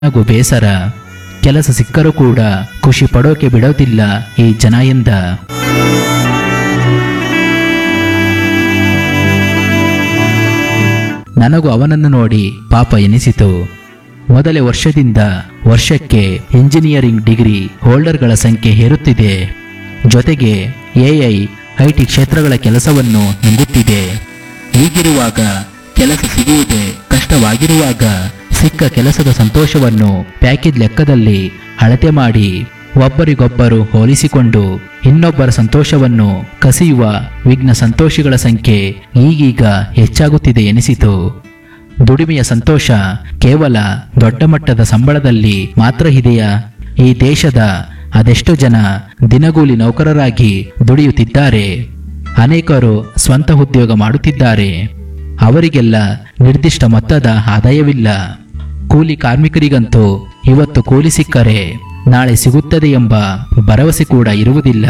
ಹಾಗೂ ಬೇಸರ ಕೆಲಸ ಸಿಕ್ಕರೂ ಕೂಡ ಖುಷಿ ಪಡೋಕೆ ಬಿಡೋದಿಲ್ಲ ಈ ಜನ ಎಂದ ನನಗೂ ಅವನನ್ನು ನೋಡಿ ಪಾಪ ಎನಿಸಿತು ಮೊದಲೇ ವರ್ಷದಿಂದ ವರ್ಷಕ್ಕೆ ಇಂಜಿನಿಯರಿಂಗ್ ಡಿಗ್ರಿ ಹೋಲ್ಡರ್ಗಳ ಸಂಖ್ಯೆ ಹೇರುತ್ತಿದೆ ಜೊತೆಗೆ ಎಐ ಐಟಿ ಕ್ಷೇತ್ರಗಳ ಕೆಲಸವನ್ನು ನುಂಗುತ್ತಿದೆ ಹೀಗಿರುವಾಗ ಕೆಲಸ ಸಿಗುವುದೇ ಕಷ್ಟವಾಗಿರುವಾಗ ಸಿಕ್ಕ ಕೆಲಸದ ಸಂತೋಷವನ್ನು ಪ್ಯಾಕೇಜ್ ಲೆಕ್ಕದಲ್ಲಿ ಅಳತೆ ಮಾಡಿ ಒಬ್ಬರಿಗೊಬ್ಬರು ಹೋಲಿಸಿಕೊಂಡು ಇನ್ನೊಬ್ಬರ ಸಂತೋಷವನ್ನು ಕಸಿಯುವ ವಿಘ್ನ ಸಂತೋಷಿಗಳ ಸಂಖ್ಯೆ ಈಗೀಗ ಹೆಚ್ಚಾಗುತ್ತಿದೆ ಎನಿಸಿತು ದುಡಿಮೆಯ ಸಂತೋಷ ಕೇವಲ ದೊಡ್ಡ ಮಟ್ಟದ ಸಂಬಳದಲ್ಲಿ ಮಾತ್ರ ಇದೆಯಾ ಈ ದೇಶದ ಅದೆಷ್ಟು ಜನ ದಿನಗೂಲಿ ನೌಕರರಾಗಿ ದುಡಿಯುತ್ತಿದ್ದಾರೆ ಅನೇಕರು ಸ್ವಂತ ಉದ್ಯೋಗ ಮಾಡುತ್ತಿದ್ದಾರೆ ಅವರಿಗೆಲ್ಲ ನಿರ್ದಿಷ್ಟ ಮೊತ್ತದ ಆದಾಯವಿಲ್ಲ ಕೂಲಿ ಕಾರ್ಮಿಕರಿಗಂತೂ ಇವತ್ತು ಕೂಲಿ ಸಿಕ್ಕರೆ ನಾಳೆ ಸಿಗುತ್ತದೆ ಎಂಬ ಭರವಸೆ ಕೂಡ ಇರುವುದಿಲ್ಲ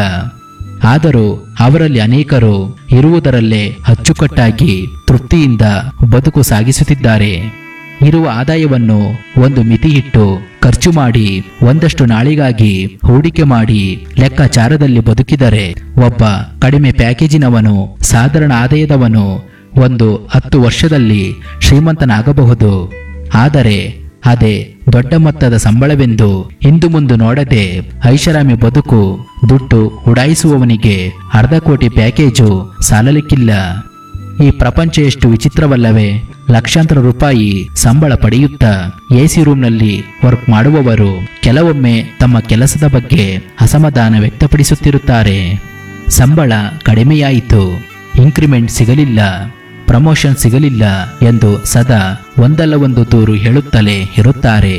ಆದರೂ ಅವರಲ್ಲಿ ಅನೇಕರು ಇರುವುದರಲ್ಲೇ ಅಚ್ಚುಕಟ್ಟಾಗಿ ತೃಪ್ತಿಯಿಂದ ಬದುಕು ಸಾಗಿಸುತ್ತಿದ್ದಾರೆ ಇರುವ ಆದಾಯವನ್ನು ಒಂದು ಮಿತಿಯಿಟ್ಟು ಖರ್ಚು ಮಾಡಿ ಒಂದಷ್ಟು ನಾಳಿಗಾಗಿ ಹೂಡಿಕೆ ಮಾಡಿ ಲೆಕ್ಕಾಚಾರದಲ್ಲಿ ಬದುಕಿದರೆ ಒಬ್ಬ ಕಡಿಮೆ ಪ್ಯಾಕೇಜಿನವನು ಸಾಧಾರಣ ಆದಾಯದವನು ಒಂದು ಹತ್ತು ವರ್ಷದಲ್ಲಿ ಶ್ರೀಮಂತನಾಗಬಹುದು ಆದರೆ ಅದೇ ದೊಡ್ಡ ಮೊತ್ತದ ಸಂಬಳವೆಂದು ಇಂದು ಮುಂದು ನೋಡದೆ ಐಷಾರಾಮಿ ಬದುಕು ದುಡ್ಡು ಉಡಾಯಿಸುವವನಿಗೆ ಅರ್ಧ ಕೋಟಿ ಪ್ಯಾಕೇಜು ಸಾಲಲಿಕ್ಕಿಲ್ಲ ಈ ಪ್ರಪಂಚ ಎಷ್ಟು ವಿಚಿತ್ರವಲ್ಲವೇ ಲಕ್ಷಾಂತರ ರೂಪಾಯಿ ಸಂಬಳ ಪಡೆಯುತ್ತಾ ಎಸಿ ರೂಮ್ನಲ್ಲಿ ವರ್ಕ್ ಮಾಡುವವರು ಕೆಲವೊಮ್ಮೆ ತಮ್ಮ ಕೆಲಸದ ಬಗ್ಗೆ ಅಸಮಾಧಾನ ವ್ಯಕ್ತಪಡಿಸುತ್ತಿರುತ್ತಾರೆ ಸಂಬಳ ಕಡಿಮೆಯಾಯಿತು ಇಂಕ್ರಿಮೆಂಟ್ ಸಿಗಲಿಲ್ಲ ಪ್ರಮೋಷನ್ ಸಿಗಲಿಲ್ಲ ಎಂದು ಸದಾ ಒಂದಲ್ಲ ಒಂದು ದೂರು ಹೇಳುತ್ತಲೇ ಇರುತ್ತಾರೆ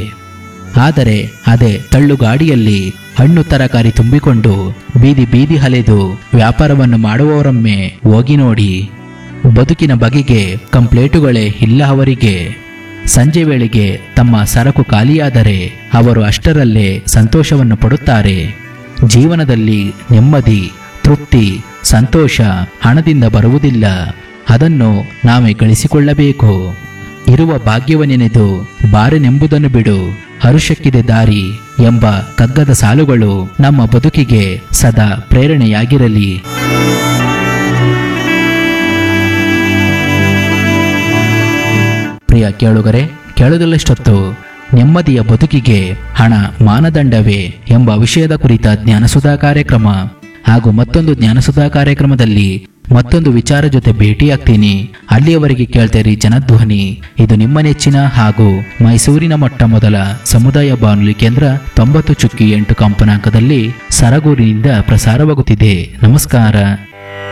ಆದರೆ ಅದೇ ತಳ್ಳುಗಾಡಿಯಲ್ಲಿ ಹಣ್ಣು ತರಕಾರಿ ತುಂಬಿಕೊಂಡು ಬೀದಿ ಬೀದಿ ಹಲೆದು ವ್ಯಾಪಾರವನ್ನು ಮಾಡುವವರೊಮ್ಮೆ ಹೋಗಿ ನೋಡಿ ಬದುಕಿನ ಬಗೆಗೆ ಕಂಪ್ಲೇಟುಗಳೇ ಇಲ್ಲ ಅವರಿಗೆ ಸಂಜೆ ವೇಳೆಗೆ ತಮ್ಮ ಸರಕು ಖಾಲಿಯಾದರೆ ಅವರು ಅಷ್ಟರಲ್ಲೇ ಸಂತೋಷವನ್ನು ಪಡುತ್ತಾರೆ ಜೀವನದಲ್ಲಿ ನೆಮ್ಮದಿ ತೃಪ್ತಿ ಸಂತೋಷ ಹಣದಿಂದ ಬರುವುದಿಲ್ಲ ಅದನ್ನು ನಾವೇ ಗಳಿಸಿಕೊಳ್ಳಬೇಕು ಇರುವ ಭಾಗ್ಯವನ್ನೆನೆದು ಬಾರೆನೆಂಬುದನ್ನು ಬಿಡು ಹರುಷಕ್ಕಿದೆ ದಾರಿ ಎಂಬ ಕಗ್ಗದ ಸಾಲುಗಳು ನಮ್ಮ ಬದುಕಿಗೆ ಸದಾ ಪ್ರೇರಣೆಯಾಗಿರಲಿ ಪ್ರಿಯ ಕೇಳುಗರೆ ಕೇಳುವುದಲ್ಲಷ್ಟೊತ್ತು ನೆಮ್ಮದಿಯ ಬದುಕಿಗೆ ಹಣ ಮಾನದಂಡವೇ ಎಂಬ ವಿಷಯದ ಕುರಿತ ಜ್ಞಾನಸುಧಾ ಕಾರ್ಯಕ್ರಮ ಹಾಗೂ ಮತ್ತೊಂದು ಜ್ಞಾನಸುಧಾ ಕಾರ್ಯಕ್ರಮದಲ್ಲಿ ಮತ್ತೊಂದು ವಿಚಾರ ಜೊತೆ ಭೇಟಿಯಾಗ್ತೀನಿ ಅಲ್ಲಿಯವರೆಗೆ ಕೇಳ್ತೇರಿ ಜನಧ್ವನಿ ಇದು ನಿಮ್ಮ ನೆಚ್ಚಿನ ಹಾಗೂ ಮೈಸೂರಿನ ಮೊಟ್ಟ ಮೊದಲ ಸಮುದಾಯ ಬಾನುಲಿ ಕೇಂದ್ರ ತೊಂಬತ್ತು ಚುಕ್ಕಿ ಎಂಟು ಕಂಪನಾಂಕದಲ್ಲಿ ಸರಗೂರಿನಿಂದ ಪ್ರಸಾರವಾಗುತ್ತಿದೆ ನಮಸ್ಕಾರ